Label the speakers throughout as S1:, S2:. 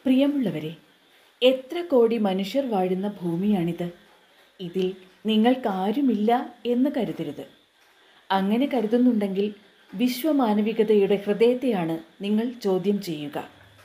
S1: പ്രിയമുള്ളവരെ എത്ര കോടി മനുഷ്യർ വാഴുന്ന ഭൂമിയാണിത് ഇതിൽ നിങ്ങൾക്കാരുമില്ല എന്ന് കരുതരുത് അങ്ങനെ കരുതുന്നുണ്ടെങ്കിൽ വിശ്വമാനവികതയുടെ ഹൃദയത്തെയാണ് നിങ്ങൾ ചോദ്യം ചെയ്യുക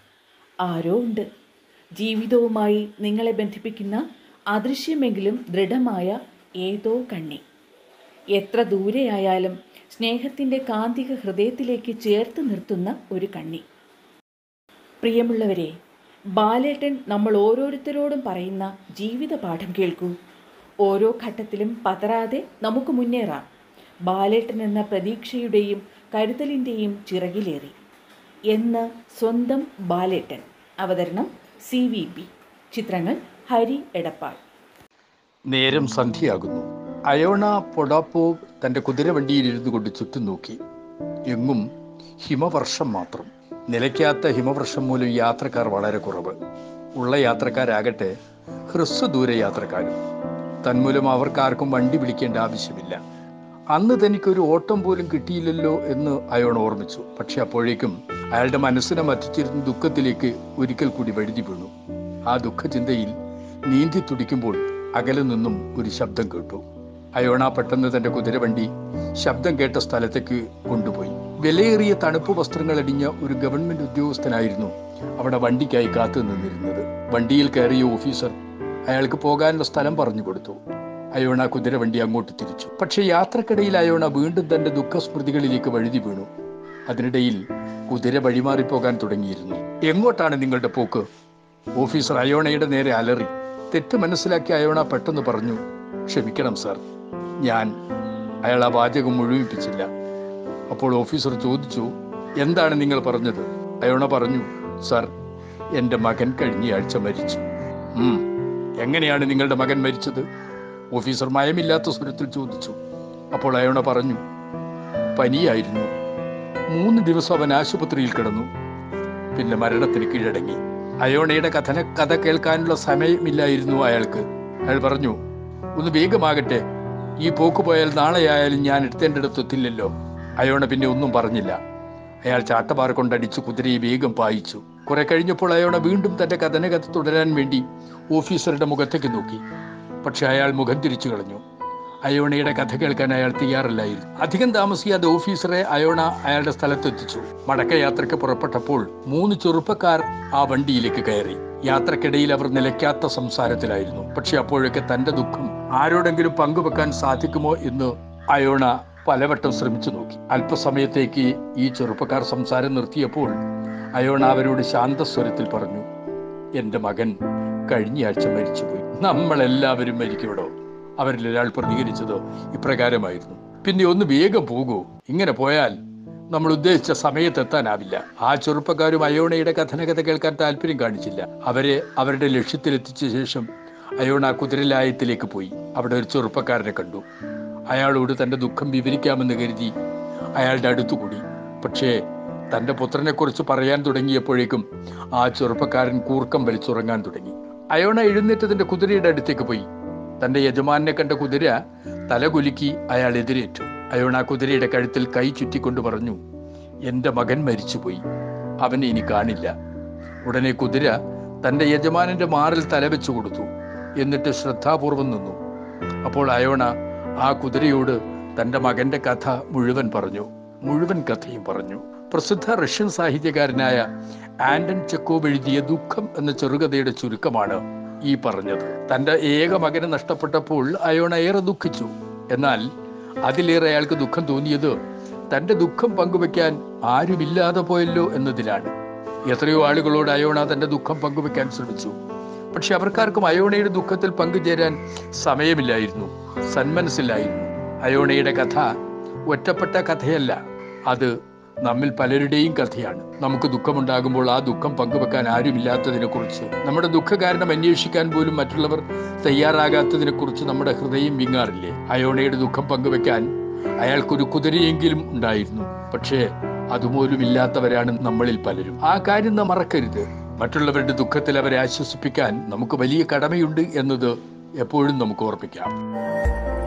S1: ആരോ ഉണ്ട് ജീവിതവുമായി നിങ്ങളെ ബന്ധിപ്പിക്കുന്ന അദൃശ്യമെങ്കിലും ദൃഢമായ ഏതോ കണ്ണി എത്ര ദൂരെയായാലും സ്നേഹത്തിൻ്റെ കാന്തിക ഹൃദയത്തിലേക്ക് ചേർത്ത് നിർത്തുന്ന ഒരു കണ്ണി പ്രിയമുള്ളവരെ ബാലേട്ടൻ നമ്മൾ ഓരോരുത്തരോടും പറയുന്ന ജീവിത പാഠം കേൾക്കൂ ഓരോ ഘട്ടത്തിലും പതറാതെ നമുക്ക് മുന്നേറാം ബാലേട്ടൻ എന്ന പ്രതീക്ഷയുടെയും കരുതലിൻ്റെയും ചിറകിലേറി എന്ന് സ്വന്തം ബാലേട്ടൻ അവതരണം സി വി പി ചിത്രങ്ങൾ ഹരി എടപ്പാൾ
S2: നേരം സന്ധ്യയാകുന്നു അയോണ പൊടാപ്പോ തന്റെ കുതിരവണ്ടിയിൽ ഇരുന്നു കൊണ്ട് ചുറ്റും നോക്കി എങ്ങും ഹിമവർഷം മാത്രം നിലയ്ക്കാത്ത ഹിമവർഷം മൂലം യാത്രക്കാർ വളരെ കുറവ് ഉള്ള യാത്രക്കാരാകട്ടെ ഹ്രസ്വദൂര യാത്രക്കാരും തന്മൂലം അവർക്കാർക്കും വണ്ടി വിളിക്കേണ്ട ആവശ്യമില്ല അന്ന് തനിക്കൊരു ഓട്ടം പോലും കിട്ടിയില്ലല്ലോ എന്ന് അയോൺ ഓർമ്മിച്ചു പക്ഷെ അപ്പോഴേക്കും അയാളുടെ മനസ്സിനെ മറ്റിച്ചിരുന്ന ദുഃഖത്തിലേക്ക് ഒരിക്കൽ കൂടി വഴുതി വീണു ആ ദുഃഖചിന്തയിൽ നീന്തി തുടിക്കുമ്പോൾ അകലെ നിന്നും ഒരു ശബ്ദം കേട്ടു അയോണ പെട്ടെന്ന് തന്റെ കുതിരവണ്ടി ശബ്ദം കേട്ട സ്ഥലത്തേക്ക് കൊണ്ടുപോയി വിലയേറിയ തണുപ്പ് വസ്ത്രങ്ങൾ അടിഞ്ഞ ഒരു ഗവൺമെന്റ് ഉദ്യോഗസ്ഥനായിരുന്നു അവിടെ വണ്ടിക്കായി കാത്തു നിന്നിരുന്നത് വണ്ടിയിൽ കയറിയ ഓഫീസർ അയാൾക്ക് പോകാനുള്ള സ്ഥലം പറഞ്ഞു കൊടുത്തു അയോണ കുതിരവണ്ടി അങ്ങോട്ട് തിരിച്ചു പക്ഷെ യാത്രക്കിടയിൽ അയോണ വീണ്ടും തന്റെ ദുഃഖസ്മൃതികളിലേക്ക് വഴുതി വീണു അതിനിടയിൽ കുതിര വഴിമാറിപ്പോകാൻ തുടങ്ങിയിരുന്നു എങ്ങോട്ടാണ് നിങ്ങളുടെ പോക്ക് ഓഫീസർ അയോണയുടെ നേരെ അലറി തെറ്റ് മനസ്സിലാക്കി അയോണ പെട്ടെന്ന് പറഞ്ഞു ക്ഷമിക്കണം സാർ ഞാൻ അയാൾ ആ വാചകം മുഴുവിപ്പിച്ചില്ല അപ്പോൾ ഓഫീസർ ചോദിച്ചു എന്താണ് നിങ്ങൾ പറഞ്ഞത് അയോണ പറഞ്ഞു സാർ എൻ്റെ മകൻ കഴിഞ്ഞയാഴ്ച മരിച്ചു "ഉം, എങ്ങനെയാണ് നിങ്ങളുടെ മകൻ മരിച്ചത് ഓഫീസർ മയമില്ലാത്ത സ്വരത്തിൽ ചോദിച്ചു അപ്പോൾ അയോണ പറഞ്ഞു പനിയായിരുന്നു മൂന്ന് ദിവസം അവൻ ആശുപത്രിയിൽ കിടന്നു പിന്നെ മരണത്തിന് കീഴടങ്ങി അയോണയുടെ കഥന കഥ കേൾക്കാനുള്ള സമയമില്ലായിരുന്നു അയാൾക്ക് അയാൾ പറഞ്ഞു ഒന്ന് വേഗമാകട്ടെ ഈ പോക്ക് പോയാൽ നാളെയായാലും ഞാൻ എടുത്തേണ്ടടുത്തെത്തില്ലല്ലോ അയോണ പിന്നെ ഒന്നും പറഞ്ഞില്ല അയാൾ ചാട്ടപാറ കൊണ്ടടിച്ച് കുതിരയെ വേഗം പായിച്ചു കുറെ കഴിഞ്ഞപ്പോൾ അയോണ വീണ്ടും തന്റെ കഥനകഥ തുടരാൻ വേണ്ടി ഓഫീസറുടെ മുഖത്തേക്ക് നോക്കി പക്ഷെ അയാൾ മുഖം തിരിച്ചു കളഞ്ഞു അയോണയുടെ കഥ കേൾക്കാൻ അയാൾ തയ്യാറല്ലായിരുന്നു അധികം താമസിയാതെ ഓഫീസറെ അയോണ അയാളുടെ സ്ഥലത്തെത്തിച്ചു മടക്കയാത്രയ്ക്ക് പുറപ്പെട്ടപ്പോൾ മൂന്ന് ചെറുപ്പക്കാർ ആ വണ്ടിയിലേക്ക് കയറി യാത്രക്കിടയിൽ അവർ നിലയ്ക്കാത്ത സംസാരത്തിലായിരുന്നു പക്ഷെ അപ്പോഴൊക്കെ തന്റെ ദുഃഖം ആരോടെങ്കിലും പങ്കുവെക്കാൻ സാധിക്കുമോ എന്ന് അയോണ പലവട്ടം ശ്രമിച്ചു നോക്കി അല്പസമയത്തേക്ക് ഈ ചെറുപ്പക്കാർ സംസാരം നിർത്തിയപ്പോൾ അയോണ അവരോട് ശാന്തസ്വരത്തിൽ പറഞ്ഞു എന്റെ മകൻ കഴിഞ്ഞയാഴ്ച മരിച്ചുപോയി നമ്മളെല്ലാവരും മരിക്കുവിടോ അവരിൽ ഒരാൾ പ്രതികരിച്ചത് ഇപ്രകാരമായിരുന്നു പിന്നെ ഒന്ന് വേഗം പോകൂ ഇങ്ങനെ പോയാൽ നമ്മൾ ഉദ്ദേശിച്ച സമയത്തെത്താനാവില്ല ആ ചെറുപ്പക്കാരും അയോണയുടെ കഥനകഥ കേൾക്കാൻ താല്പര്യം കാണിച്ചില്ല അവരെ അവരുടെ ലക്ഷ്യത്തിലെത്തിച്ച ശേഷം അയോണ കുതിരലായത്തിലേക്ക് പോയി അവിടെ ഒരു ചെറുപ്പക്കാരനെ കണ്ടു അയാളോട് തന്റെ ദുഃഖം വിവരിക്കാമെന്ന് കരുതി അയാളുടെ അടുത്തുകൂടി പക്ഷേ തന്റെ പുത്രനെക്കുറിച്ച് പറയാൻ തുടങ്ങിയപ്പോഴേക്കും ആ ചെറുപ്പക്കാരൻ കൂർക്കം വലിച്ചുറങ്ങാൻ തുടങ്ങി അയോണ എഴുന്നേറ്റതിന്റെ കുതിരയുടെ അടുത്തേക്ക് പോയി തന്റെ യജമാനെ കണ്ട കുതിര തലകുലുക്കി അയാൾ എതിരേറ്റു അയോണ കുതിരയുടെ കഴുത്തിൽ കൈ ചുറ്റിക്കൊണ്ട് പറഞ്ഞു എന്റെ മകൻ മരിച്ചുപോയി അവനെ ഇനി കാണില്ല ഉടനെ കുതിര തന്റെ യജമാനന്റെ മാറിൽ തലവെച്ചു കൊടുത്തു എന്നിട്ട് ശ്രദ്ധാപൂർവം നിന്നു അപ്പോൾ അയോണ ആ കുതിരയോട് തന്റെ മകന്റെ കഥ മുഴുവൻ പറഞ്ഞു മുഴുവൻ കഥയും പറഞ്ഞു പ്രസിദ്ധ റഷ്യൻ സാഹിത്യകാരനായ ആന്റൺ ചെക്കോവ് എഴുതിയ ദുഃഖം എന്ന ചെറുകഥയുടെ ചുരുക്കമാണ് ഈ പറഞ്ഞത് തന്റെ ഏക മകനെ നഷ്ടപ്പെട്ടപ്പോൾ അയോണ ഏറെ ദുഃഖിച്ചു എന്നാൽ അതിലേറെ അയാൾക്ക് ദുഃഖം തോന്നിയത് തന്റെ ദുഃഖം പങ്കുവെക്കാൻ ആരുമില്ലാതെ പോയല്ലോ എന്നതിലാണ് എത്രയോ ആളുകളോട് അയോണ തന്റെ ദുഃഖം പങ്കുവെക്കാൻ ശ്രമിച്ചു പക്ഷെ അവർക്കാർക്കും അയോണയുടെ ദുഃഖത്തിൽ പങ്കുചേരാൻ സമയമില്ലായിരുന്നു സന്മനസ്സില്ലായിരുന്നു അയോണയുടെ കഥ ഒറ്റപ്പെട്ട കഥയല്ല അത് നമ്മിൽ പലരുടെയും കഥയാണ് നമുക്ക് ദുഃഖമുണ്ടാകുമ്പോൾ ആ ദുഃഖം പങ്കുവെക്കാൻ ആരുമില്ലാത്തതിനെ കുറിച്ച് നമ്മുടെ ദുഃഖ കാരണം അന്വേഷിക്കാൻ പോലും മറ്റുള്ളവർ തയ്യാറാകാത്തതിനെ കുറിച്ച് നമ്മുടെ ഹൃദയം വിങ്ങാറില്ലേ അയോണയുടെ ദുഃഖം പങ്കുവെക്കാൻ അയാൾക്കൊരു കുതിരയെങ്കിലും ഉണ്ടായിരുന്നു പക്ഷേ അതുപോലും ഇല്ലാത്തവരാണ് നമ്മളിൽ പലരും ആ കാര്യം നാം മറക്കരുത് മറ്റുള്ളവരുടെ ദുഃഖത്തിൽ അവരെ ആശ്വസിപ്പിക്കാൻ നമുക്ക് വലിയ കടമയുണ്ട് എന്നത് എപ്പോഴും നമുക്ക് ഓർമ്മിക്കാം